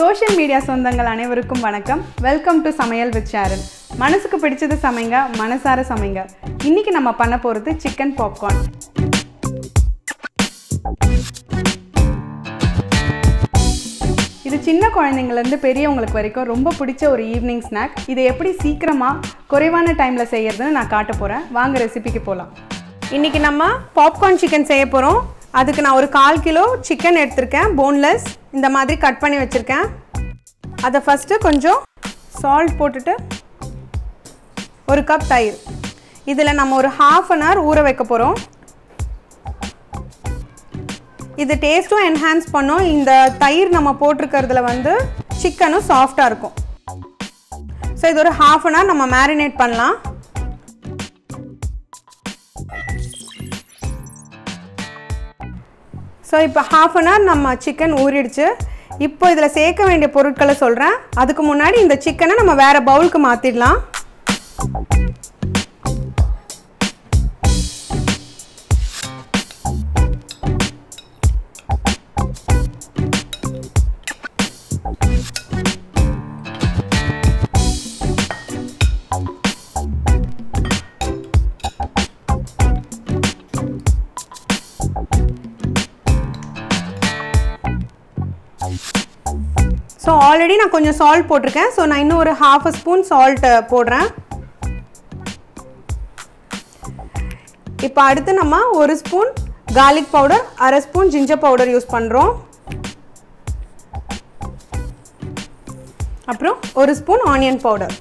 Social media சொந்தங்கள் அனைவருக்கும் வணக்கம் வெல்கம் டு சமையல் வித் ஷாரன் மனசுக்கு பிடிச்சது சமைங்க மனசார சமைங்க இன்னைக்கு நம்ம பண்ண போகிறது சிக்கன் பாப்கார்ன் இது சின்ன குழந்தைங்கள்லேருந்து பெரியவங்களுக்கு வரைக்கும் ரொம்ப பிடிச்ச ஒரு ஈவினிங் ஸ்நாக் இதை எப்படி சீக்கிரமாக குறைவான டைமில் செய்யறதுன்னு நான் காட்ட போகிறேன் வாங்க ரெசிபிக்கு போகலாம் இன்றைக்கி நம்ம பாப்கார்ன் சிக்கன் செய்ய போகிறோம் அதுக்கு நான் ஒரு கால் கிலோ சிக்கன் எடுத்திருக்கேன் போன்லெஸ் இந்த மாதிரி கட் பண்ணி வச்சுருக்கேன் அதை ஃபஸ்ட்டு கொஞ்சம் சால்ட் போட்டுட்டு ஒரு கப் தயிர் இதில் நம்ம ஒரு ஹாஃப் அன் ஹவர் ஊற வைக்க போகிறோம் இது டேஸ்ட்டும் என்ஹான்ஸ் பண்ணும் இந்த தயிர் நம்ம போட்டிருக்கிறதுல வந்து சிக்கனும் சாஃப்டாக இருக்கும் ஸோ இது ஒரு ஹாஃப் அன் ஹவர் நம்ம மேரினேட் பண்ணலாம் ஸோ இப்போ ஹாஃப் அன் ஹவர் நம்ம சிக்கன் ஊறிடுச்சு இப்போ இதில் சேர்க்க வேண்டிய பொருட்களை சொல்கிறேன் அதுக்கு முன்னாடி இந்த சிக்கனை நம்ம வேறு பவுலுக்கு மாற்றிடலாம் ஸோ ஆல்ரெடி நான் கொஞ்சம் சால்ட் போட்டிருக்கேன் ஸோ நான் இன்னும் ஒரு ஹாஃப் ஸ்பூன் சால்ட் போடுறேன் இப்போ அடுத்து நம்ம ஒரு ஸ்பூன் கார்லிக் பவுடர் அரை ஸ்பூன் ஜிஞ்சர் பவுடர் யூஸ் பண்ணுறோம் அப்புறம் ஒரு ஸ்பூன் ஆனியன் பவுடர்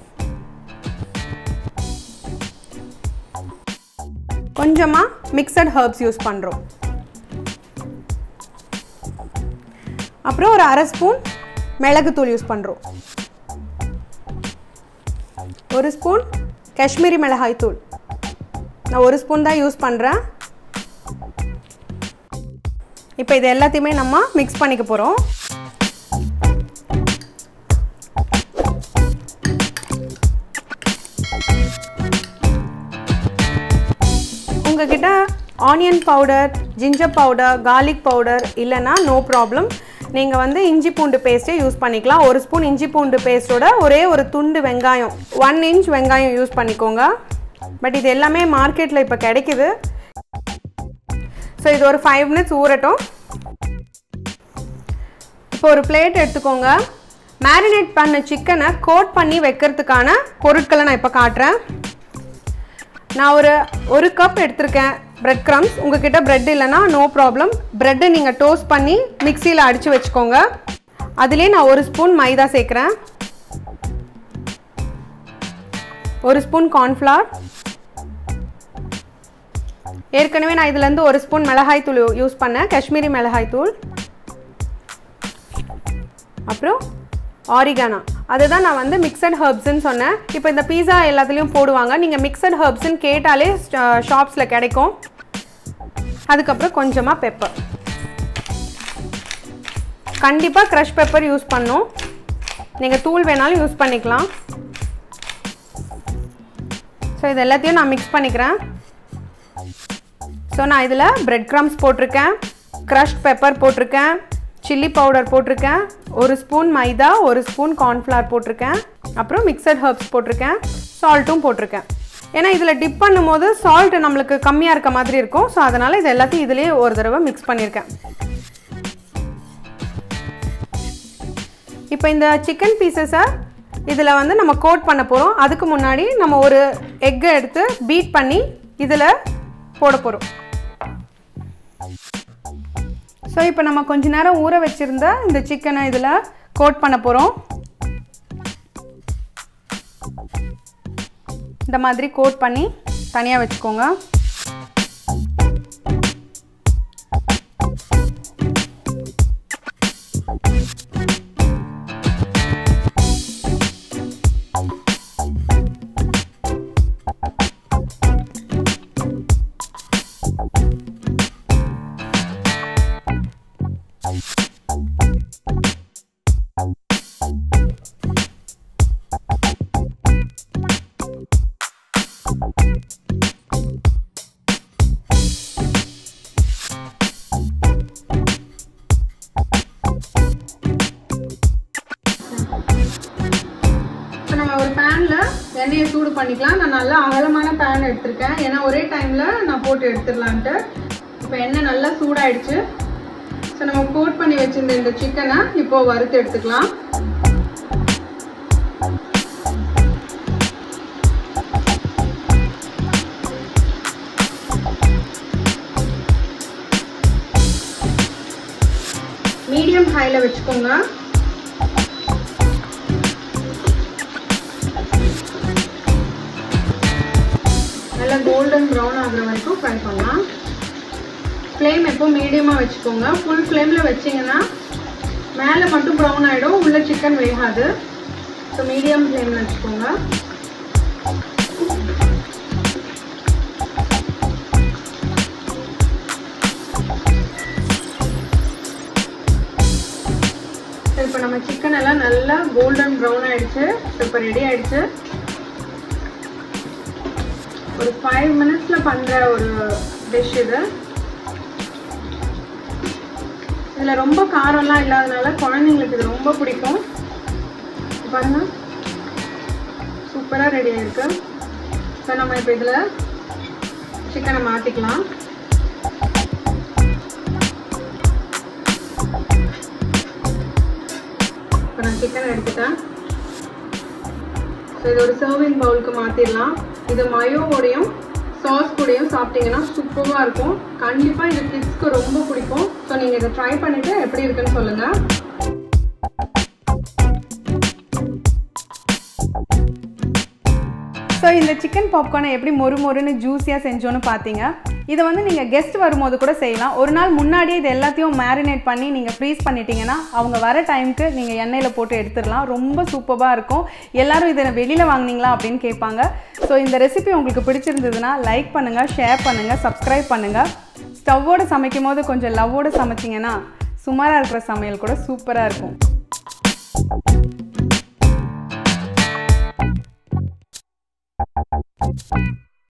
கொஞ்சமாக மிக்சட் ஹர்ப்ஸ் யூஸ் பண்ணுறோம் அப்புறம் ஒரு அரை ஸ்பூன் மிளகுத்தூள் யூஸ் பண்ணுறோம் ஒரு ஸ்பூன் காஷ்மீரி மிளகாய் தூள் நான் ஒரு ஸ்பூன் தான் யூஸ் பண்ணுறேன் இப்போ இது எல்லாத்தையுமே நம்ம மிக்ஸ் பண்ணிக்க போகிறோம் உங்ககிட்ட onion powder ginger powder garlic powder இல்லைன்னா நோ ப்ராப்ளம் நீங்கள் வந்து இஞ்சி பூண்டு பேஸ்ட்டே யூஸ் பண்ணிக்கலாம் ஒரு ஸ்பூன் இஞ்சி பூண்டு பேஸ்ட்டோட ஒரே ஒரு துண்டு வெங்காயம் ஒன் இன்ச் வெங்காயம் யூஸ் பண்ணிக்கோங்க பட் இது எல்லாமே மார்க்கெட்டில் இப்போ கிடைக்குது ஸோ இது ஒரு ஃபைவ் மினிட்ஸ் ஊறட்டும் இப்போ ஒரு பிளேட் எடுத்துக்கோங்க மேரினேட் பண்ண சிக்கனை கோட் பண்ணி வைக்கிறதுக்கான பொருட்களை நான் இப்போ காட்டுறேன் நான் ஒரு ஒரு கப் எடுத்திருக்கேன் பிரெட் க்ரம்ஸ் உங்ககிட்ட பிரெட் இல்லைன்னா நோ ப்ராப்ளம் ப்ரெட்டை நீங்கள் டோஸ்ட் பண்ணி மிக்சியில் அடித்து வச்சுக்கோங்க அதுலேயே நான் ஒரு ஸ்பூன் மைதா சேர்க்குறேன் ஒரு ஸ்பூன் கார்ன்ஃப்ளவர் ஏற்கனவே நான் இதுலேருந்து ஒரு ஸ்பூன் மிளகாய் தூள் யூஸ் பண்ணேன் காஷ்மீரி மிளகாய் தூள் அப்புறம் ஆரிகானா அதுதான் நான் வந்து மிக்சட் ஹர்ப்ஸ்ன்னு சொன்னேன் இப்போ இந்த பீஸா எல்லாத்துலேயும் போடுவாங்க நீங்கள் மிக்சட் ஹர்ப்ஸ்ன்னு கேட்டாலே ஷாப்ஸில் கிடைக்கும் அதுக்கப்புறம் கொஞ்சமாக பெப்பர் கண்டிப்பாக க்ரஷ் பெப்பர் யூஸ் பண்ணும் நீங்கள் தூள் வேணாலும் யூஸ் பண்ணிக்கலாம் ஸோ இது எல்லாத்தையும் நான் மிக்ஸ் பண்ணிக்கிறேன் ஸோ நான் இதில் பிரெட் க்ரம்ஸ் போட்டிருக்கேன் க்ரஷ்ட் பெப்பர் போட்டிருக்கேன் சில்லி பவுடர் போட்டிருக்கேன் ஒரு ஸ்பூன் மைதா ஒரு ஸ்பூன் கார்ன்ஃப்ளவர் போட்டிருக்கேன் அப்புறம் மிக்சட் ஹர்ப்ஸ் போட்டிருக்கேன் சால்ட்டும் போட்டிருக்கேன் ஏன்னா இதில் டிப் பண்ணும்போது சால்ட் நம்மளுக்கு கம்மியாக இருக்க மாதிரி இருக்கும் ஸோ அதனால் இது எல்லாத்தையும் இதிலேயே ஒரு தடவை மிக்ஸ் பண்ணியிருக்கேன் இப்போ இந்த சிக்கன் பீசஸை இதில் வந்து நம்ம கோட் பண்ண போகிறோம் அதுக்கு முன்னாடி நம்ம ஒரு எக்கை எடுத்து பீட் பண்ணி இதில் போட போகிறோம் ஸோ இப்போ நம்ம கொஞ்ச நேரம் ஊற வச்சுருந்த இந்த சிக்கனை இதில் கோட் பண்ண போகிறோம் இந்த மாதிரி கோட் பண்ணி தனியாக வச்சுக்கோங்க எண்ணெயை சூடு பண்ணிக்கலாம் நான் நல்லா அகலமான பேன் எடுத்திருக்கேன் ஏன்னா ஒரே டைமில் நான் போட்டு எடுத்துடலான்ட்டு இப்போ எண்ணெய் நல்லா சூடாயிடுச்சு ஸோ நம்ம கோட் பண்ணி வச்சிருந்த இந்த சிக்கனை இப்போ வறுத்து எடுத்துக்கலாம் மீடியம் ஹையில் வச்சுக்கோங்க நல்லா கோல்டன் ப்ரௌன் ஆகுற வரைக்கும் ஃப்ரை பண்ணலாம் ஃப்ளேம் எப்போ மீடியமாக வச்சுக்கோங்க ஃபுல் ஃப்ளேமில் வச்சிங்கன்னா மேலே மட்டும் ப்ரௌன் ஆகிடும் உள்ளே சிக்கன் வேகாது ஸோ மீடியம் ஃப்ளேமில் வச்சுக்கோங்க இப்போ நம்ம சிக்கன் எல்லாம் நல்லா கோல்டன் ப்ரௌன் ஆயிடுச்சு இப்போ ரெடி ஆயிடுச்சு ஒரு ஃபைவ் மினிட்ஸில் பண்ணுற ஒரு டிஷ் இது இதில் ரொம்ப காரம்லாம் இல்லாதனால குழந்தைங்களுக்கு இது ரொம்ப பிடிக்கும் பாருங்க சூப்பராக ரெடி ஆயிருக்கு ஸோ நம்ம இப்போ இதில் சிக்கனை மாற்றிக்கலாம் இப்போ நான் சிக்கன் எடுத்துட்டேன் ஸோ இது ஒரு சர்விங் பவுலுக்கு மாற்றிடலாம் இது மயோவோடையும் சாஸ் கூடயும் சாப்பிட்டீங்கன்னா சூப்பராக இருக்கும் கண்டிப்பாக இது கிட்ஸ்க்கு ரொம்ப பிடிக்கும் ஸோ நீங்கள் இதை ட்ரை பண்ணிவிட்டு எப்படி இருக்குன்னு சொல்லுங்கள் ஸோ இந்த சிக்கன் பாப்கார்னை எப்படி மொறு மொறுன்னு ஜூஸியாக செஞ்சோன்னு பார்த்தீங்க இதை வந்து நீங்கள் கெஸ்ட் வரும்போது கூட செய்யலாம் ஒரு நாள் முன்னாடியே இது எல்லாத்தையும் மேரினேட் பண்ணி நீங்கள் ஃப்ரீஸ் பண்ணிட்டீங்கன்னா அவங்க வர டைமுக்கு நீங்கள் எண்ணெயில் போட்டு எடுத்துடலாம் ரொம்ப சூப்பராக இருக்கும் எல்லாரும் இதை வெளியில் வாங்கினீங்களா அப்படின்னு கேட்பாங்க ஸோ இந்த ரெசிபி உங்களுக்கு பிடிச்சிருந்ததுன்னா லைக் பண்ணுங்கள் ஷேர் பண்ணுங்கள் சப்ஸ்கிரைப் பண்ணுங்கள் ஸ்டவ்வோடு சமைக்கும் போது கொஞ்சம் லவ்வோடு சமைச்சிங்கன்னா சுமாராக இருக்கிற சமையல் கூட சூப்பராக இருக்கும் Thank you.